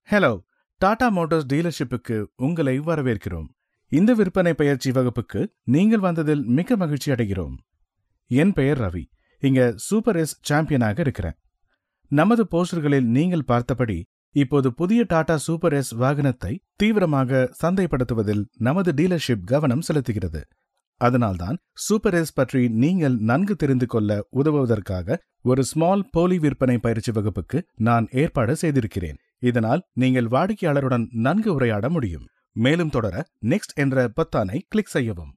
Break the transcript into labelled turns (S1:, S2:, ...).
S1: hello Tata Motors டீலர்ஷிப்புக்கு உங்களை வரவேற்கிறோம் இந்த விற்பனை பயிற்சி வகுப்புக்கு நீங்கள் வந்ததில் மிக மகிழ்ச்சி அடைகிறோம் என் பெயர் ரவி இங்க சூப்பர் எஸ் சாம்பியனாக இருக்கிறேன் நமது போஸ்டர்களில் நீங்கள் பார்த்தபடி இப்போது புதிய டாடா சூப்பர் எஸ் வாகனத்தை தீவிரமாக சந்தைப்படுத்துவதில் நமது டீலர்ஷிப் கவனம் செலுத்துகிறது அதனால்தான் சூப்பர் எஸ் பற்றி நீங்கள் நன்கு தெரிந்து கொள்ள உதவுவதற்காக ஒரு ஸ்மால் போலி விற்பனை பயிற்சி வகுப்புக்கு நான் ஏற்பாடு செய்திருக்கிறேன் இதனால் நீங்கள் வாடிக்கையாளருடன் நன்கு உரையாட முடியும் மேலும் தொடர நெக்ஸ்ட் என்ற பொத்தானை கிளிக் செய்யவும்